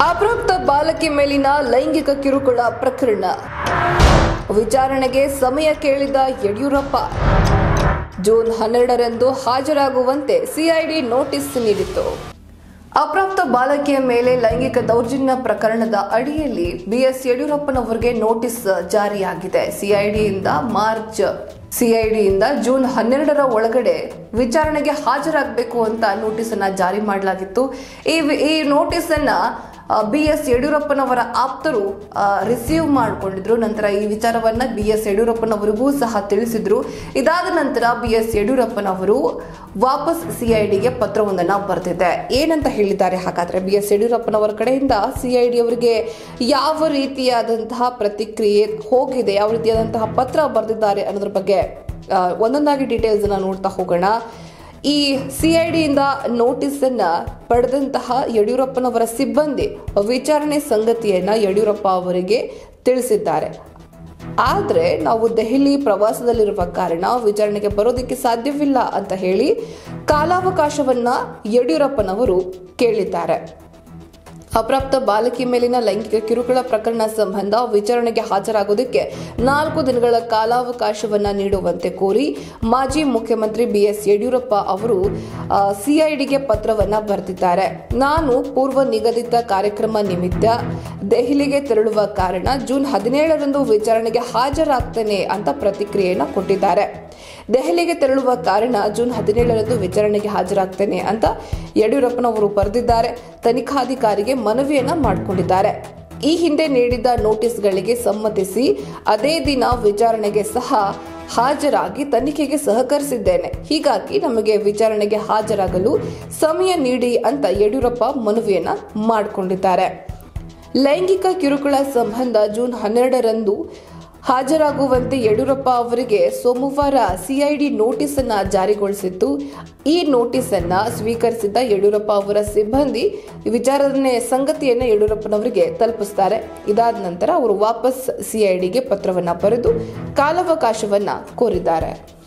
ಅಪ್ರಾಪ್ತ ಬಾಲಕಿ ಮೇಲಿನ ಲೈಂಗಿಕ ಕಿರುಕುಳ ಪ್ರಕರಣ ವಿಚಾರಣೆಗೆ ಸಮಯ ಕೇಳಿದ ಯಡಿಯೂರಪ್ಪ ಜೂನ್ ಹನ್ನೆರಡರಂದು ಹಾಜರಾಗುವಂತೆ ಸಿಐಡಿ ನೋಟಿಸ್ ನೀಡಿತು ಅಪ್ರಾಪ್ತ ಬಾಲಕಿಯ ಮೇಲೆ ಲೈಂಗಿಕ ದೌರ್ಜನ್ಯ ಪ್ರಕರಣದ ಅಡಿಯಲ್ಲಿ ಬಿಎಸ್ ಯಡಿಯೂರಪ್ಪನವರಿಗೆ ನೋಟಿಸ್ ಜಾರಿಯಾಗಿದೆ ಸಿಐಡಿಯಿಂದ ಮಾರ್ಚ್ ಸಿಐಡಿಯಿಂದ ಜೂನ್ ಹನ್ನೆರಡರ ಒಳಗಡೆ ವಿಚಾರಣೆಗೆ ಹಾಜರಾಗಬೇಕು ಅಂತ ನೋಟಿಸ್ ಅನ್ನ ಜಾರಿ ಮಾಡಲಾಗಿತ್ತು ಈ ಈ ನೋಟಿಸ್ ಅನ್ನ ಬಿ ಎಸ್ ಯಡಿಯೂರಪ್ಪನವರ ಆಪ್ತರು ರಿಸೀವ್ ಮಾಡಿಕೊಂಡಿದ್ರು ನಂತರ ಈ ವಿಚಾರವನ್ನ ಬಿ ಎಸ್ ಯಡಿಯೂರಪ್ಪನವರಿಗೂ ಸಹ ತಿಳಿಸಿದ್ರು ಇದಾದ ನಂತರ ಬಿ ಎಸ್ ಯಡಿಯೂರಪ್ಪನವರು ವಾಪಸ್ ಸಿಐಡಿಗೆ ಪತ್ರವೊಂದನ್ನು ಬರೆದಿದೆ ಏನಂತ ಹೇಳಿದ್ದಾರೆ ಹಾಗಾದ್ರೆ ಬಿ ಎಸ್ ಯಡಿಯೂರಪ್ಪನವರ ಕಡೆಯಿಂದ ಸಿಐಡಿ ಅವರಿಗೆ ಯಾವ ರೀತಿಯಾದಂತಹ ಪ್ರತಿಕ್ರಿಯೆ ಹೋಗಿದೆ ಯಾವ ರೀತಿಯಾದಂತಹ ಪತ್ರ ಬರೆದಿದ್ದಾರೆ ಅನ್ನೋದ್ರ ಬಗ್ಗೆ ಆ, ಒಂದೊಂದಾಗಿ ಡೀಟೇಲ್ಸ್ ಅನ್ನ ನೋಡ್ತಾ ಹೋಗೋಣ ಈ ಸಿಐಡಿಯಿಂದ ನೋಟಿಸ್ ಅನ್ನ ಪಡೆದಂತಹ ಯಡಿಯೂರಪ್ಪನವರ ಸಿಬ್ಬಂದಿ ವಿಚಾರಣೆ ಸಂಗತಿಯನ್ನ ಯಡಿಯೂರಪ್ಪ ಅವರಿಗೆ ತಿಳಿಸಿದ್ದಾರೆ ಆದ್ರೆ ನಾವು ದೆಹಲಿ ಪ್ರವಾಸದಲ್ಲಿರುವ ಕಾರಣ ವಿಚಾರಣೆಗೆ ಬರೋದಕ್ಕೆ ಸಾಧ್ಯವಿಲ್ಲ ಅಂತ ಹೇಳಿ ಕಾಲಾವಕಾಶವನ್ನ ಯಡಿಯೂರಪ್ಪನವರು ಕೇಳಿದ್ದಾರೆ ಅಪ್ರಾಪ್ತ ಬಾಲಕಿ ಮೇಲಿನ ಲೈಂಗಿಕ ಕಿರುಕುಳ ಪ್ರಕರಣ ಸಂಬಂಧ ವಿಚಾರಣೆಗೆ ಹಾಜರಾಗೋದಕ್ಕೆ ನಾಲ್ಕು ದಿನಗಳ ಕಾಲಾವಕಾಶವನ್ನ ನೀಡುವಂತೆ ಕೋರಿ ಮಾಜಿ ಮುಖ್ಯಮಂತ್ರಿ ಬಿಎಸ್ ಯಡಿಯೂರಪ್ಪ ಅವರು ಸಿಐಡಿಗೆ ಪತ್ರವನ್ನ ಬರೆದಿದ್ದಾರೆ ನಾನು ಪೂರ್ವ ನಿಗದಿತ ಕಾರ್ಯಕ್ರಮ ನಿಮಿತ್ತ ದೆಹಲಿಗೆ ತೆರಳುವ ಕಾರಣ ಜೂನ್ ಹದಿನೇಳರಂದು ವಿಚಾರಣೆಗೆ ಹಾಜರಾಗ್ತೇನೆ ಅಂತ ಪ್ರತಿಕ್ರಿಯೆಯನ್ನ ಕೊಟ್ಟಿದ್ದಾರೆ ದೆಹಲಿಗೆ ತೆರಳುವ ಕಾರಣ ಜೂನ್ ಹದಿನೇಳರಂದು ವಿಚಾರಣೆಗೆ ಹಾಜರಾಗ್ತೇನೆ ಅಂತ ಯಡಿಯೂರಪ್ಪನವರು ಬರೆದಿದ್ದಾರೆ ತನಿಖಾಧಿಕಾರಿಗೆ ಮನವಿಯನ್ನ ಮಾಡಿಕೊಂಡಿದ್ದಾರೆ ಈ ಹಿಂದೆ ನೀಡಿದ್ದ ನೋಟಿಸ್ಗಳಿಗೆ ಸಮ್ಮತಿಸಿ ಅದೇ ದಿನ ವಿಚಾರಣೆಗೆ ಸಹ ಹಾಜರಾಗಿ ತನಿಖೆಗೆ ಸಹಕರಿಸಿದ್ದೇನೆ ಹೀಗಾಗಿ ನಮಗೆ ವಿಚಾರಣೆಗೆ ಹಾಜರಾಗಲು ಸಮಯ ನೀಡಿ ಅಂತ ಯಡಿಯೂರಪ್ಪ ಮನವಿಯನ್ನ ಮಾಡಿಕೊಂಡಿದ್ದಾರೆ ಲೈಂಗಿಕ ಕಿರುಕುಳ ಸಂಬಂಧ ಜೂನ್ ಹನ್ನೆರಡರಂದು ಹಾಜರಾಗುವಂತೆ ಯಡಿಯೂರಪ್ಪ ಅವರಿಗೆ ಸೋಮವಾರ ಸಿಐಡಿ ನೋಟಿಸ್ ಅನ್ನ ಜಾರಿಗೊಳಿಸಿತ್ತು ಈ ನೋಟಿಸ್ ಅನ್ನ ಸ್ವೀಕರಿಸಿದ್ದ ಯಡಿಯೂರಪ್ಪ ಅವರ ಸಿಬ್ಬಂದಿ ವಿಚಾರಣೆ ಸಂಗತಿಯನ್ನ ಯಡಿಯೂರಪ್ಪನವರಿಗೆ ತಲುಪಿಸ್ತಾರೆ ಇದಾದ ನಂತರ ಅವರು ವಾಪಸ್ ಸಿಐಡಿಗೆ ಪತ್ರವನ್ನ ಬರೆದು ಕಾಲಾವಕಾಶವನ್ನ ಕೋರಿದ್ದಾರೆ